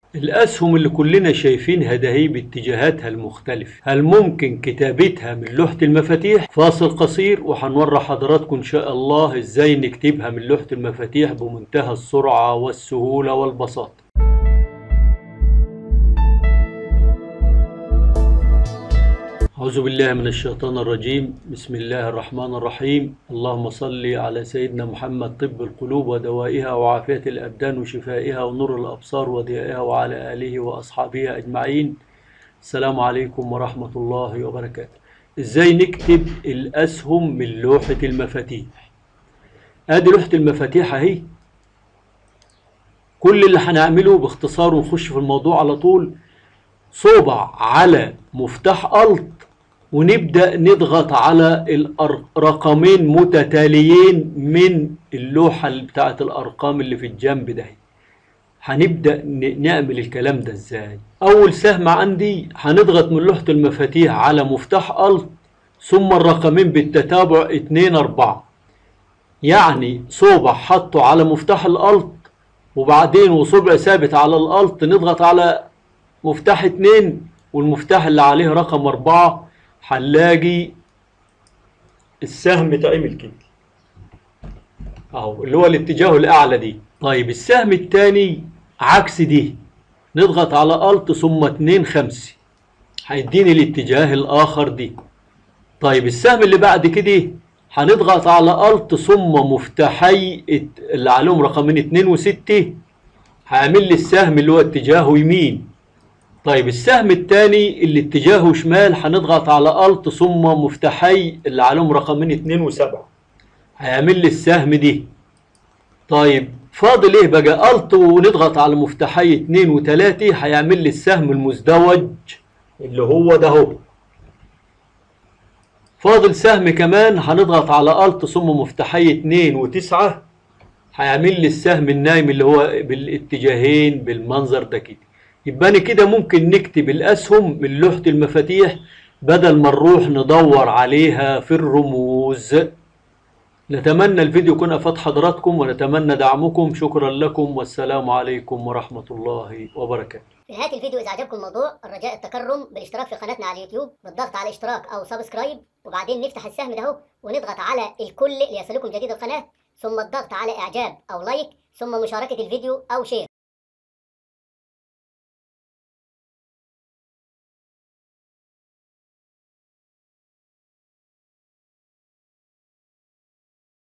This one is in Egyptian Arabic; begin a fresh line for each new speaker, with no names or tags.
الأسهم اللي كلنا شايفينها ده هي باتجاهاتها المختلفة هل ممكن كتابتها من لوحة المفاتيح فاصل قصير وهنوري حضراتكم إن شاء الله إزاي نكتبها من لوحة المفاتيح بمنتهى السرعة والسهولة والبساطة أعوذ بالله من الشيطان الرجيم بسم الله الرحمن الرحيم اللهم صل على سيدنا محمد طب القلوب ودوائها وعافية الأبدان وشفائها ونور الأبصار وضيائها وعلى آله وأصحابه أجمعين السلام عليكم ورحمة الله وبركاته إزاي نكتب الأسهم من لوحة المفاتيح آدي لوحة المفاتيح أهي كل اللي هنعمله باختصار ونخش في الموضوع على طول صوبع على مفتاح ألت ونبدأ نضغط على الرقمين متتاليين من اللوحة بتاعة الأرقام اللي في الجنب ده هنبدأ نعمل الكلام ده ازاي أول سهم عندي هنضغط من لوحة المفاتيح على مفتاح ألت ثم الرقمين بالتتابع اتنين أربعة يعني صوبع حطه على مفتاح الألت وبعدين وصبع ثابت على الألت نضغط على مفتاح اتنين والمفتاح اللي عليه رقم أربعة هنلاقي السهم اتعمل كده اهو اللي هو الاتجاه الاعلى دي طيب السهم الثاني عكس دي نضغط على الت ثم 2 5 هيديني الاتجاه الاخر دي طيب السهم اللي بعد كده هنضغط على الت ثم مفتاحي اللي عليهم رقمين 2 و6 هيعمل لي السهم اللي هو اتجاهه يمين طيب السهم الثاني اللي اتجاهه شمال هنضغط على الت ثم مفتاحي اللي عليهم رقمين 2 و7 هيعمل لي السهم دي طيب فاضل ايه بقى الت ونضغط على مفتاحي 2 و3 هيعمل لي السهم المزدوج اللي هو ده اهو فاضل سهم كمان هنضغط على الت ثم مفتاحي 2 و9 هيعمل لي السهم النايم اللي هو بالاتجاهين بالمنظر ده كده يبقى أنا كده ممكن نكتب الأسهم من لوحة المفاتيح بدل ما نروح ندور عليها في الرموز نتمنى الفيديو يكون أفاد حضراتكم ونتمنى دعمكم شكرا لكم والسلام عليكم ورحمة الله وبركاته
في نهاية الفيديو إذا عجبكم الموضوع الرجاء التكرم بالاشتراك في قناتنا على اليوتيوب بالضغط على اشتراك أو سبسكرايب وبعدين نفتح السهم ده اهو ونضغط على الكل ليصلكم جديد القناة ثم الضغط على إعجاب أو لايك ثم مشاركة الفيديو أو شير